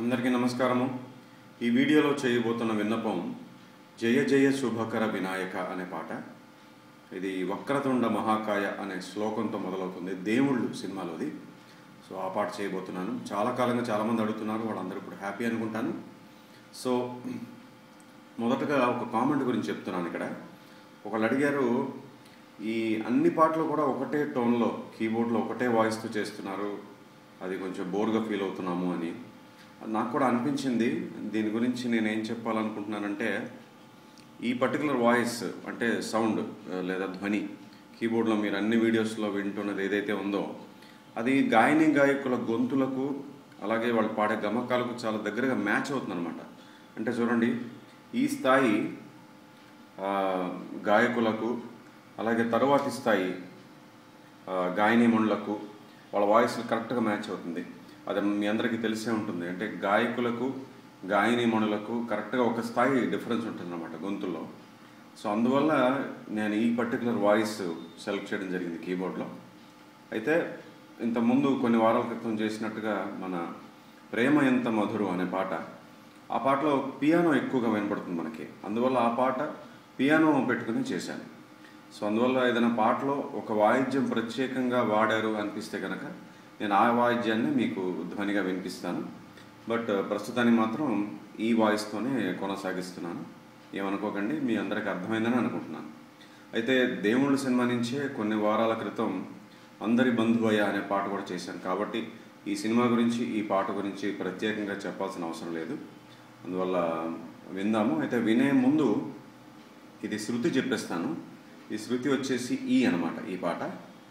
అందరికీ నమస్కారము ఈ వీడియోలో చేయబోతున్న విన్నపం జయ జయ శుభకర వినాయక అనే పాట ఇది వక్రతుండ మహాకాయ అనే శ్లోకంతో మొదలవుతుంది దేవుళ్ళు సినిమాలోది సో ఆ పాట చేయబోతున్నాను చాలా కాలంగా చాలామంది అడుగుతున్నారు వాళ్ళందరూ ఇప్పుడు హ్యాపీ అనుకుంటాను సో మొదటగా ఒక కామెంట్ గురించి చెప్తున్నాను ఇక్కడ ఒకళ్ళు అడిగారు ఈ అన్ని పాటలు కూడా ఒకటే టోన్లో కీబోర్డ్లో ఒకటే వాయిస్తో చేస్తున్నారు అది కొంచెం బోర్గా ఫీల్ అవుతున్నాము అని నాకు కూడా అనిపించింది దీని గురించి నేను ఏం చెప్పాలనుకుంటున్నానంటే ఈ పర్టికులర్ వాయిస్ అంటే సౌండ్ లేదా ధ్వని కీబోర్డ్లో మీరు అన్ని వీడియోస్లో వింటున్నది ఏదైతే ఉందో అది గాయని గాయకుల గొంతులకు అలాగే వాళ్ళు పాడే గమకాలకు చాలా దగ్గరగా మ్యాచ్ అవుతుంది అంటే చూడండి ఈ స్థాయి ఆ, గాయకులకు అలాగే తరువాతి స్థాయి ఆ, గాయనీమణులకు వాళ్ళ వాయిస్ కరెక్ట్గా మ్యాచ్ అవుతుంది అది మీ అందరికీ తెలిసే ఉంటుంది అంటే గాయకులకు గాయనీమణులకు కరెక్ట్గా ఒక స్థాయి డిఫరెన్స్ ఉంటుంది అనమాట గొంతుల్లో సో అందువల్ల నేను ఈ పర్టికులర్ వాయిస్ సెలెక్ట్ చేయడం జరిగింది కీబోర్డ్లో అయితే ఇంతకుముందు కొన్ని వారాల క్రితం చేసినట్టుగా మన ప్రేమ ఎంత మధురు అనే పాట ఆ పాటలో పియానో ఎక్కువగా వినపడుతుంది మనకి అందువల్ల ఆ పాట పియానో పెట్టుకుని చేశాను సో అందువల్ల ఏదైనా పాటలో ఒక వాయిద్యం ప్రత్యేకంగా వాడారు అనిపిస్తే కనుక నేను ఆ వాయిద్యాన్ని మీకు ధ్వనిగా వినిపిస్తాను బట్ ప్రస్తుతానికి మాత్రం ఈ వాయిస్తోనే కొనసాగిస్తున్నాను ఏమనుకోకండి మీ అందరికీ అర్థమైందని అనుకుంటున్నాను అయితే దేవుళ్ళ సినిమా నుంచే కొన్ని వారాల క్రితం అందరి బంధువయ్య అనే పాట కూడా చేశాను కాబట్టి ఈ సినిమా గురించి ఈ పాట గురించి ప్రత్యేకంగా చెప్పాల్సిన అవసరం లేదు అందువల్ల విందాము అయితే వినే ముందు ఇది శృతి చెప్పేస్తాను ఈ శృతి వచ్చేసి ఈ అన్నమాట ఈ పాట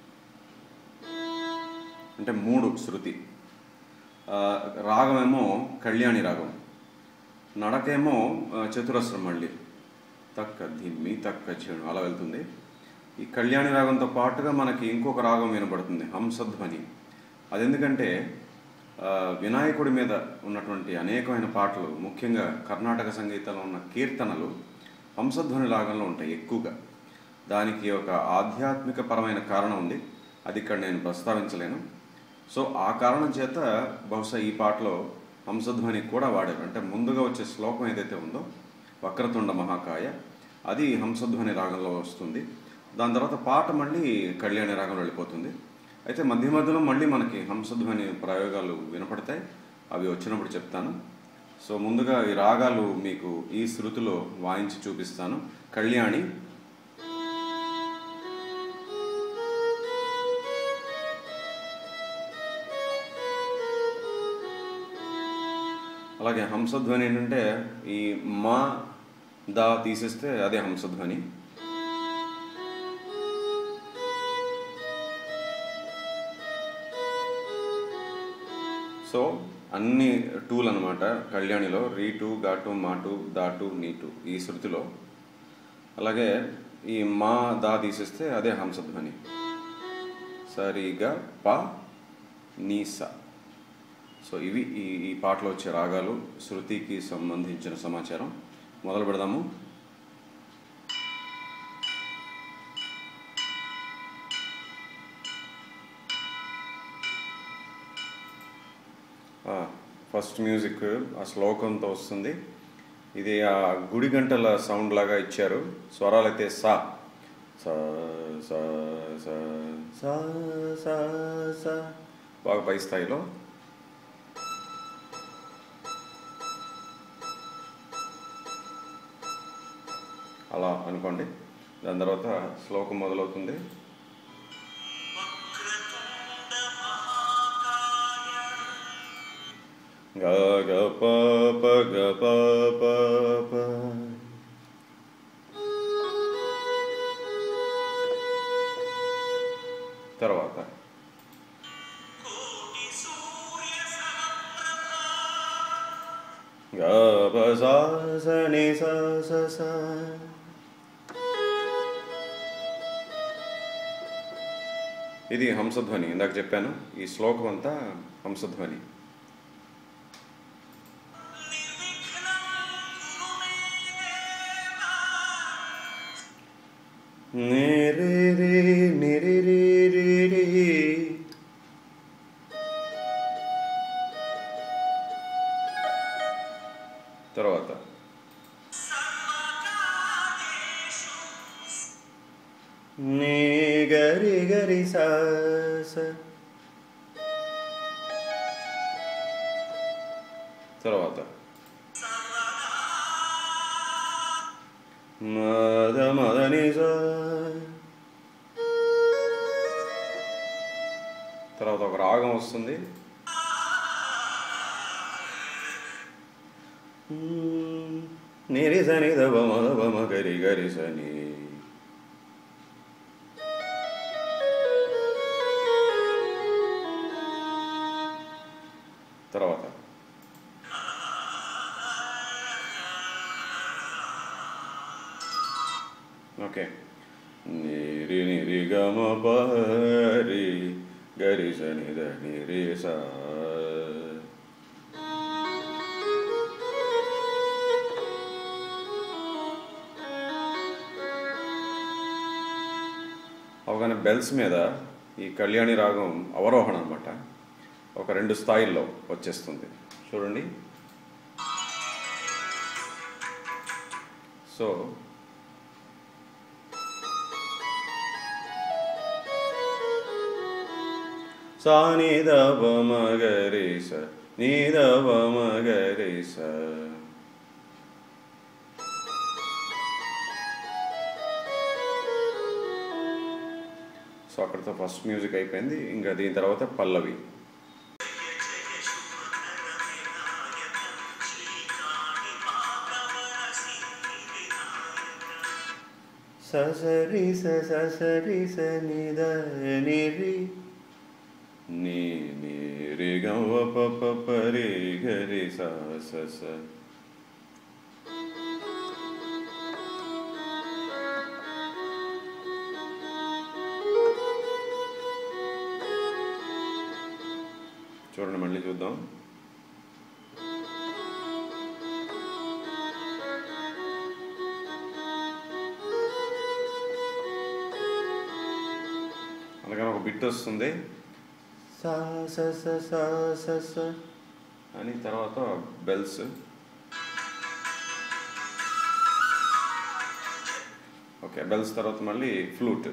అంటే మూడు శృతి ఆ, రాగమేమో కళ్యాణి రాగం నడకేమో ఆ, చతురస్రం మళ్ళీ తక్క ధిమ్మి తక్క చెడు అలా వెళ్తుంది ఈ కళ్యాణి రాగంతో పాటుగా మనకి ఇంకొక రాగం వినబడుతుంది హంసధ్వని అది ఎందుకంటే ఆ, వినాయకుడి మీద ఉన్నటువంటి అనేకమైన పాటలు ముఖ్యంగా కర్ణాటక సంగీతంలో ఉన్న కీర్తనలు హంసధ్వని రాగంలో ఉంటాయి ఎక్కువగా దానికి ఒక ఆధ్యాత్మిక పరమైన కారణం ఉంది అది ఇక్కడ నేను ప్రస్తావించలేను సో ఆ కారణం చేత బహుశా ఈ పాటలో హంసధ్వని కూడా వాడారు అంటే ముందుగా వచ్చే శ్లోకం ఏదైతే ఉందో వక్రతుండ మహాకాయ అది హంసధ్వని రాగంలో వస్తుంది దాని తర్వాత పాట మళ్ళీ కళ్యాణి రాగంలో వెళ్ళిపోతుంది అయితే మధ్య మధ్యలో మళ్ళీ మనకి హంసధ్వని ప్రయోగాలు వినపడతాయి అవి వచ్చినప్పుడు చెప్తాను సో ముందుగా ఈ రాగాలు మీకు ఈ శృతిలో వాయించి చూపిస్తాను కళ్యాణి అలాగే హంసధ్వని ఏంటంటే ఈ మా దా తీసేస్తే అదే హంసధ్వని సో అన్ని టూలు అనమాట కళ్యాణిలో రీటు ఘాటు మాటు దాటు నీటు ఈ శృతిలో అలాగే ఈ మా దా తీసేస్తే అదే హంసధ్వని సరిగా ప నీస సో ఇవి ఈ ఈ పాటలో వచ్చే రాగాలు శృతికి సంబంధించిన సమాచారం మొదలు పెడదాము ఆ, ఫస్ట్ మ్యూజిక్ ఆ శ్లోకంతో వస్తుంది ఇది ఆ గుడి గంటల సౌండ్ లాగా ఇచ్చారు స్వరాలు అయితే సా సా సా సా సా సా సా బాగా పై స్థాయిలో అలా అనుకోండి దాని తర్వాత శ్లోకం మొదలవుతుంది గ గ ప ప గ ప ప ప. తర్వాత గ ప సా స ని స స స. ఇది హంసధ్వని ఇందాక చెప్పాను ఈ శ్లోకం అంతా హంసధ్వని నిరి రి నిరి రి రి రి. నీ గరి గరి సా స. తర్వాత మద మదని సా. తర్వాత ఒక రాగం వస్తుంది నిరి సని దవ మద బమ గరి గరి సని తర్వాత ఓకే నిరి నిరి గమ పరి గరి సని ద నిరి సా అవగానే బెల్స్ మీద ఈ కళ్యాణి రాగం అవరోహణ అనమాట ఒక రెండు స్థాయిల్లో వచ్చేస్తుంది చూడండి సో సా నీదవ మగరి స నీదవ మగరి స సో అక్కడితో ఫస్ట్ మ్యూజిక్ అయిపోయింది ఇంకా దీని తర్వాత పల్లవి ససరి ససరి సనిద నిరి నీ నిరి గవ పప పరి గరి సా స స చూడండి మళ్ళీ చూద్దాం అలాగే ఒక బిట్ వస్తుంది సా స స సా స స అని తర్వాత బెల్స్ ఓకే బెల్స్ తర్వాత మళ్ళీ ఫ్లూట్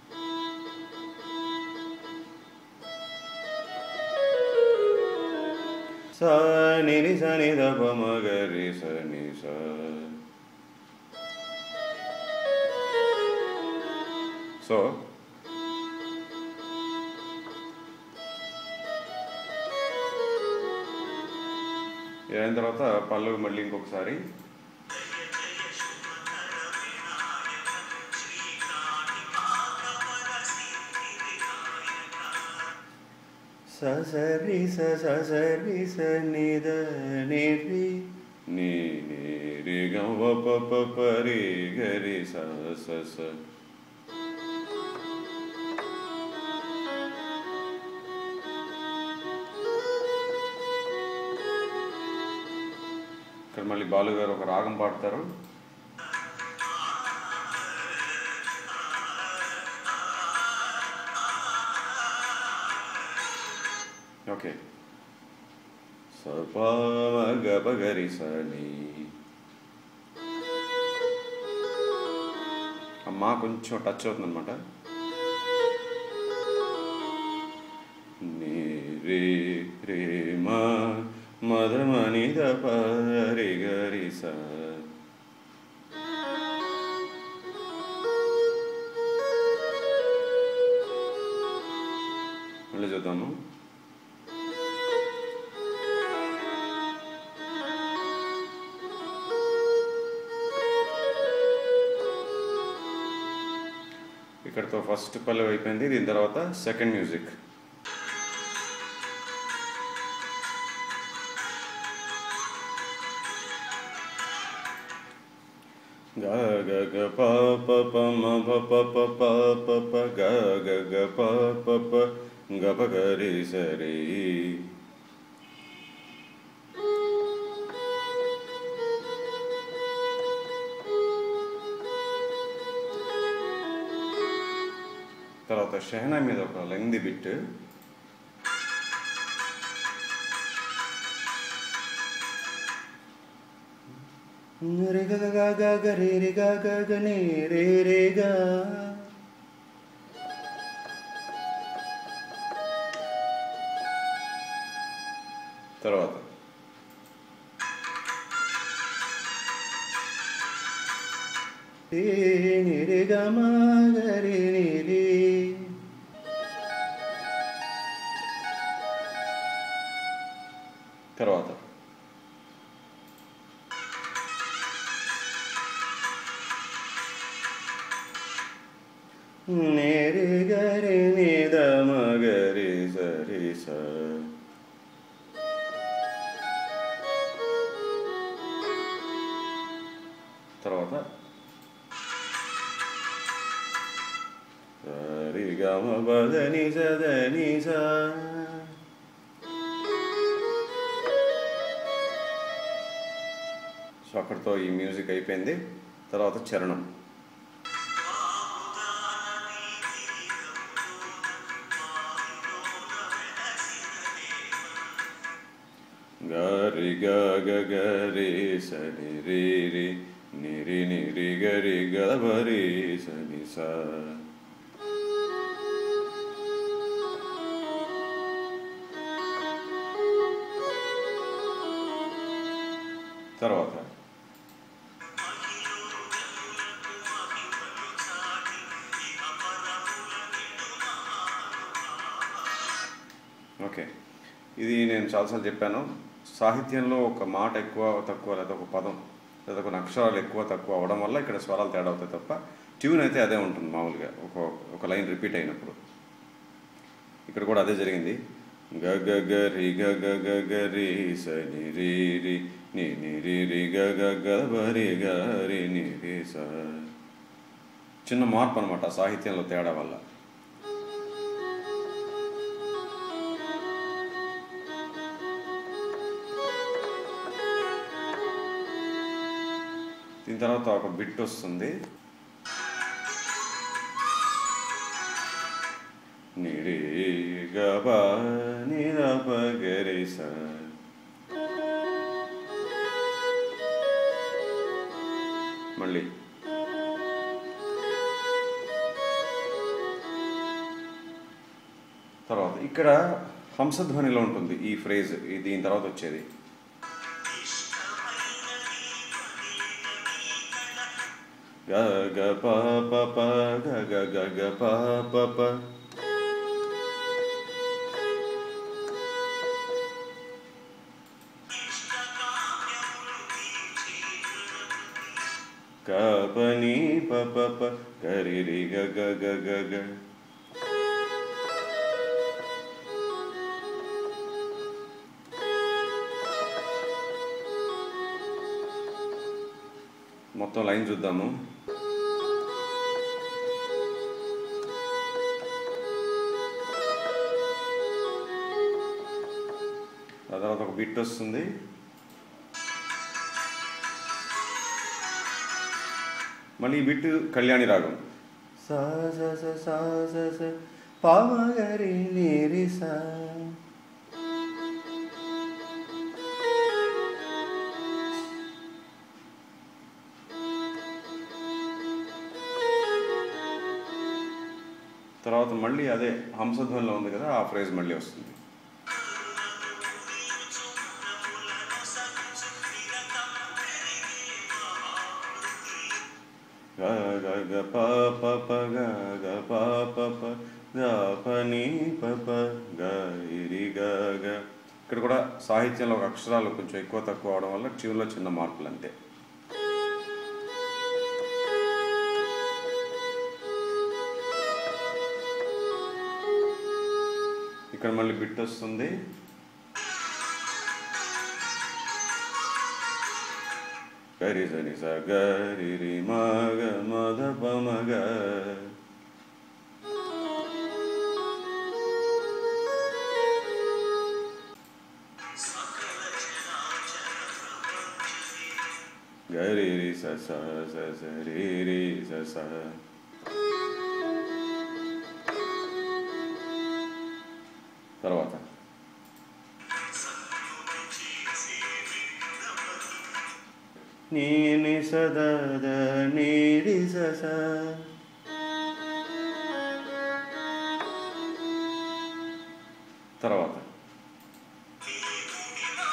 స ని ని స ని ద ప మ గ రి స ని స సో ఇది అయిన తర్వాత పల్లవి మళ్ళీ ఇంకొకసారి సరి స సరి స నిద నిరి ని ని రి గ వ ప ప ప రి గ రి స స స ఇక్కడ మళ్ళీ బాలు గారు ఒక రాగం పాడతారు ఓకే సపమగపగరి సని అమ్మా కొంచెం టచ్ అవుతుంది అనమాట నీ రే రే మా మదమని దప రి గరి స మళ్ళీ చూద్దాము ఇక్కడతో ఫస్ట్ పల్లవి అయిపోయింది దీని తర్వాత సెకండ్ మ్యూజిక్ గ గ గ ప ప ప మ ప ప ప ప ప ప గ గ గ ప ప ప గ ప గ రి స రి తర్వాత షెహనా మీద ఒక లెంగ్ది బిట్ రే గ గ గ గ రే రే గ గ గ నే రే రే గ తర్వాత తర్వాత నేరి గరి నిద మగరి సరి స తర్వాత సరి గమ బదని సదని స సో అక్కడితో ఈ మ్యూజిక్ అయిపోయింది తర్వాత చరణం గరి గ గ గరి సని రి రి నిరి నిరి గరి గరి సని స తర్వాత ఓకే ఇది నేను చాలాసార్లు చెప్పాను సాహిత్యంలో ఒక మాట ఎక్కువ తక్కువ లేదా ఒక పదం లేదా కొన్ని అక్షరాలు ఎక్కువ తక్కువ అవడం వల్ల ఇక్కడ స్వరాలు తేడా అవుతాయి తప్ప ట్యూన్ అయితే అదే ఉంటుంది మామూలుగా ఒక ఒక లైన్ రిపీట్ అయినప్పుడు ఇక్కడ కూడా అదే జరిగింది గ గ గ రి గ గ గ గ రి స ని రి రి ని ని రి రి గ గ గ బ రి గ రి ని రి స చిన్న మార్పు అనమాట సాహిత్యంలో తేడా వల్ల దీని తర్వాత ఒక బిట్ వస్తుంది నిరి గబ నిరప గరిస మళ్ళీ తర్వాత ఇక్కడ హంసధ్వనిలో ఉంటుంది ఈ ఫ్రేజ్ ఈ దీని తర్వాత వచ్చేది గ గ ప ప ప గ గ గ గ ప ప ప గ ప ని ప ప ప గ రి రి గ గ గ గ గ మొత్తం లైన్ చూద్దాము ఆ తర్వాత ఒక బిట్ వస్తుంది మళ్ళీ ఈ బిట్ కళ్యాణి రాగం సా స స సా స స పామగరి నీరి సా తర్వాత మళ్ళీ అదే హంసధ్వనిలో ఉంది కదా ఆ ఫ్రేజ్ మళ్ళీ వస్తుంది గ గ గ ప ప ప గ గ ప ప ప గ ప ని ప ప గ ఇరి గ గ ఇక్కడ కూడా సాహిత్యంలో ఒక అక్షరాలు కొంచెం ఎక్కువ తక్కువ అవడం వల్ల ట్యూన్లో చిన్న మార్పులు అంతే ఇక్కడ మళ్ళీ బిట్ వస్తుంది గరి సని స గరి రి మగ మద పమగ గరి రి స స స స రి రి స స తర్వాత నీని సదద నీరి సస తర్వాత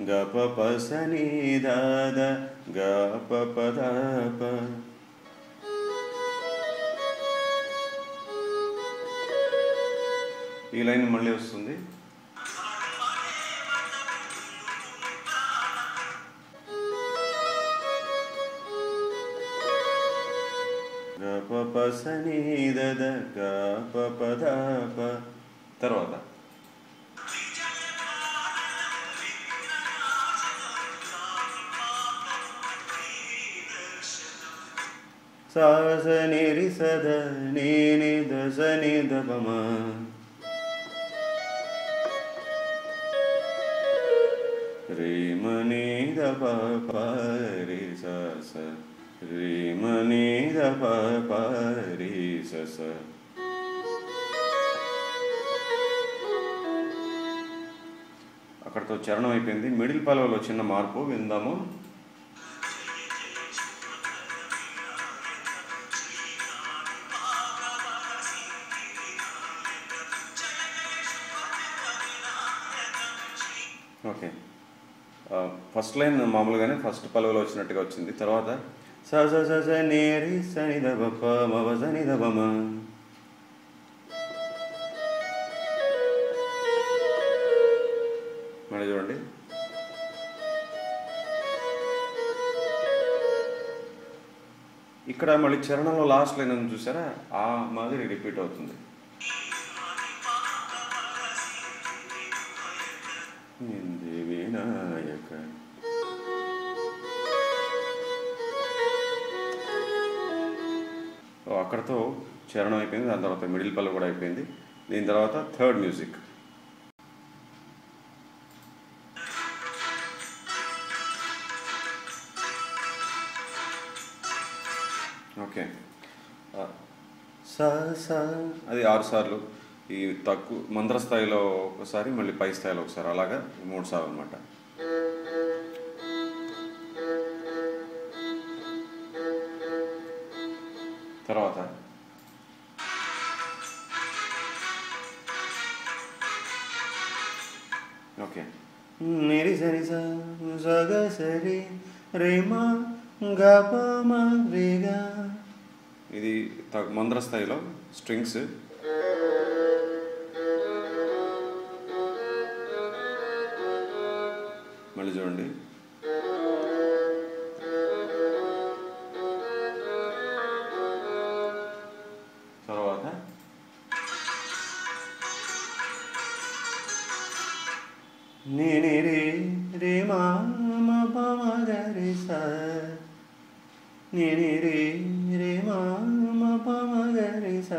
గ ప ప స ని ద ద గ ప ప ద ప ఈ లైన్ మళ్ళీ వస్తుంది గ ప ప స ని ద ద గ ప ప ద ప తర్వాత సాస నిరి సద నీ ని ద స ని ద ప మ రే మ ని ద ప ప రి స స రే మ ని ద ప ప రి స స అక్కడితో చరణం అయిపోయింది మిడిల్ పలవలో చిన్న మార్పు విందాము ఓకే ఫస్ట్ లైన్ మామూలుగానే ఫస్ట్ పలువులో వచ్చినట్టుగా వచ్చింది తర్వాత స స స స నేరి సని ద బ ప మ వ సని ద బ మ మళ్ళీ చూడండి ఇక్కడ మళ్ళీ చరణంలో లాస్ట్ లైన్ ఉంది చూసారా ఆ మాదిరి రిపీట్ అవుతుంది నింది వినాయక ఓ, అక్కడతో చరణం అయిపోయింది దాని తర్వాత మిడిల్ పల్లు కూడా అయిపోయింది దీని తర్వాత థర్డ్ మ్యూజిక్ ఓకే ఆ, స స అది ఆరు సార్లు ఈ తక్కువ మంత్ర స్థాయిలో ఒకసారి మళ్ళీ పై స్థాయిలో ఒకసారి అలాగా మూడు సార్లు అనమాట తర్వాత ఓకే నిరి సరి స సగ సరి రేమా గప మ రేగా ఇది త- మంద్ర స్థాయిలో స్ట్రింగ్స్ మళ్ళీ చూడండి తర్వాత నేనే రే రే మా మ ప మ గ రే స నేనే రే రే మా మ ప మ గ రే స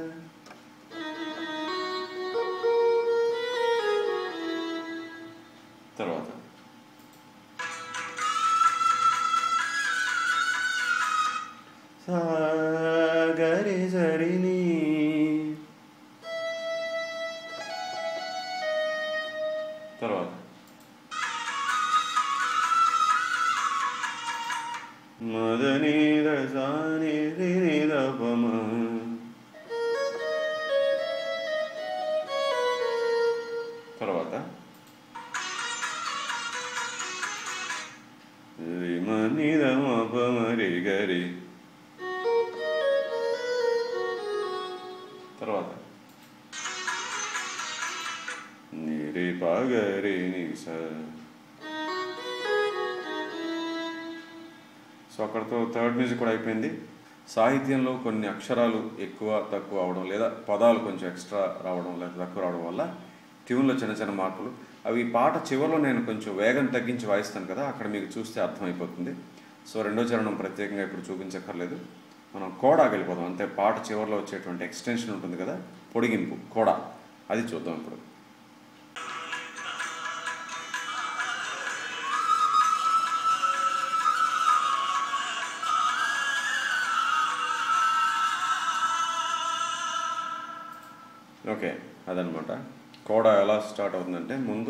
తర్వాత సా గ రే సరి ని తర్వాత మదని రసాని రిని దపమ తర్వాత రిమని దమపమ రి గరి తర్వాత నిరి పగరి నిస సో అక్కడతో థర్డ్ మ్యూజిక్ కూడా అయిపోయింది సాహిత్యంలో కొన్ని అక్షరాలు ఎక్కువ తక్కువ అవడం లేదా పదాలు కొంచెం ఎక్స్ట్రా రావడం లేదా తక్కువ రావడం వల్ల ట్యూన్లో చిన్న చిన్న మార్పులు అవి పాట చివరిలో నేను కొంచెం వేగం తగ్గించి వాయిస్తాను కదా అక్కడ మీకు చూస్తే అర్థమైపోతుంది సో రెండో చరణం ప్రత్యేకంగా ఇప్పుడు చూపించక్కర్లేదు మనం కోడాకి వెళ్ళిపోదాం అంతే పాట చివరిలో వచ్చేటువంటి ఎక్స్టెన్షన్ ఉంటుంది కదా పొడిగింపు కోడా అది చూద్దాం ఇప్పుడు ఓకే అదనమాట కోడ ఎలా స్టార్ట్ అవుతుందంటే ముందు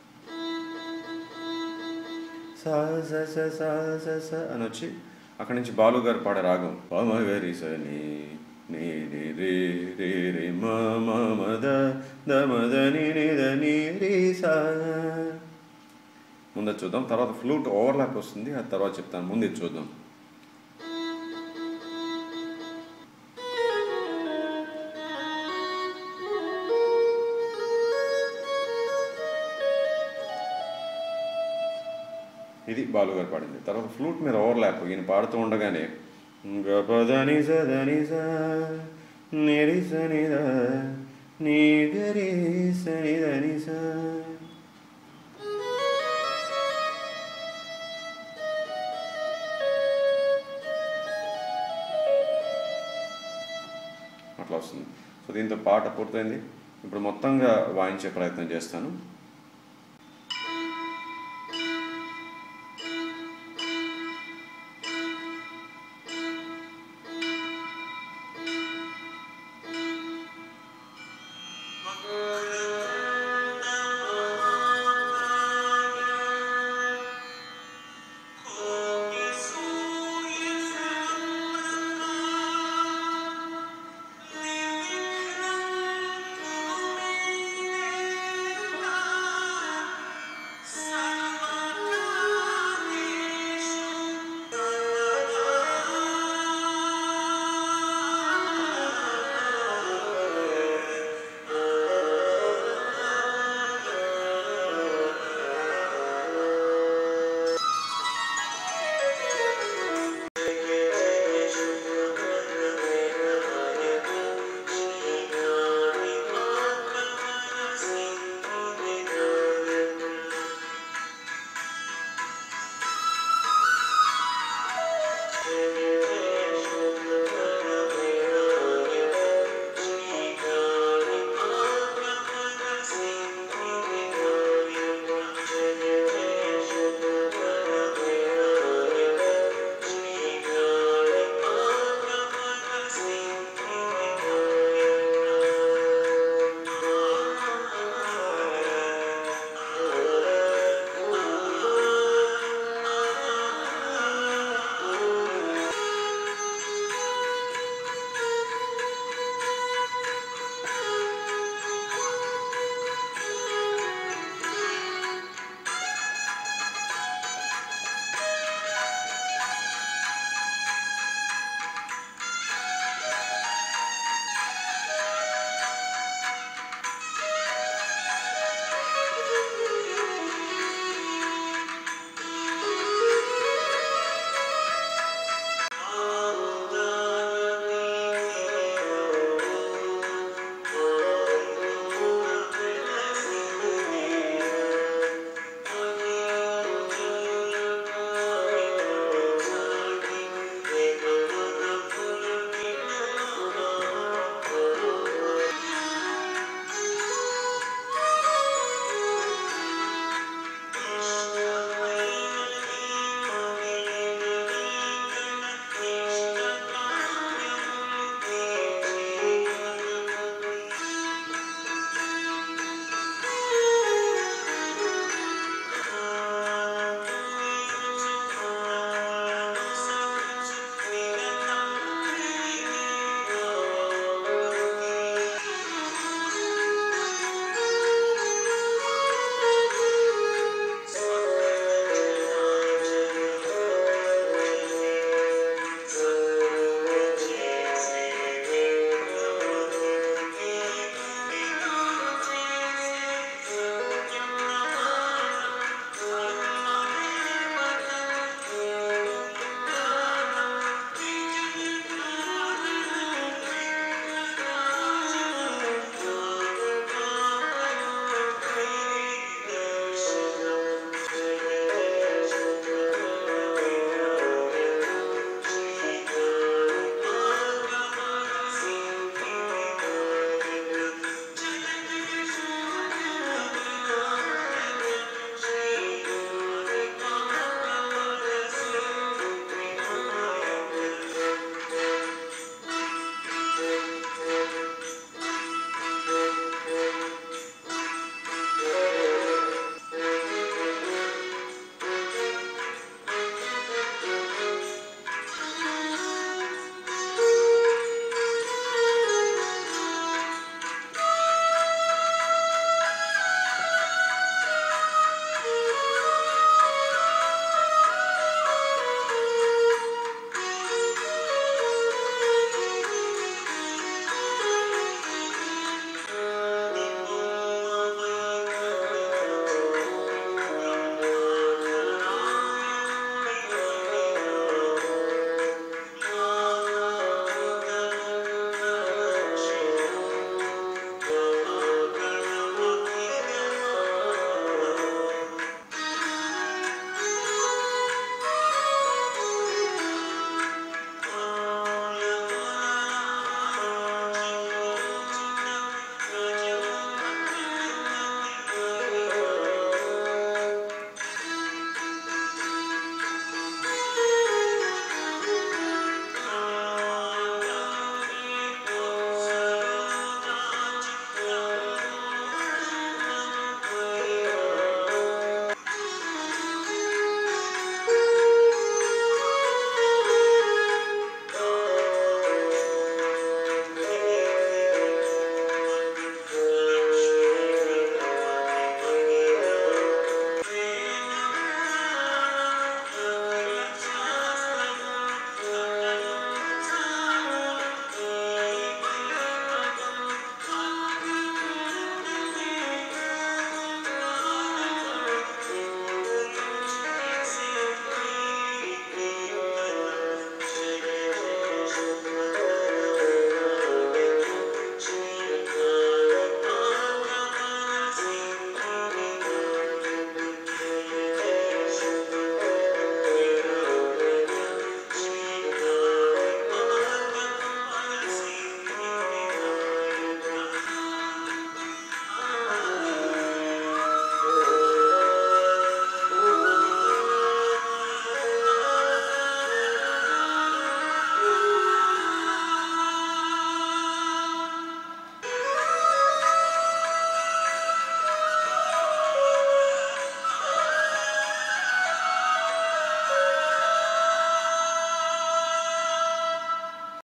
సా స స స స స అని వచ్చి అక్కడి నుంచి బాలు గారు పాడే రాగం పమ గరి స ని ని ని రే రే రే మ మ మ ద ద మ ద ని ని ద ని రి స ముందు చూద్దాం తర్వాత ఫ్లూట్ ఓవర్లాప్ వస్తుంది ఆ తర్వాత చెప్తాను ముందు ఇది చూద్దాం ఇది బాలుగారు పాడింది తర్వాత ఫ్లూట్ మీద ఓవర్లాప్ ఈయన పాడుతూ ఉండగానే గపదని సదని నిరి సనిద నీగరి సనిదని స అట్లా వస్తుంది సో దీంతో పాట పూర్తయింది ఇప్పుడు మొత్తంగా వాయించే ప్రయత్నం చేస్తాను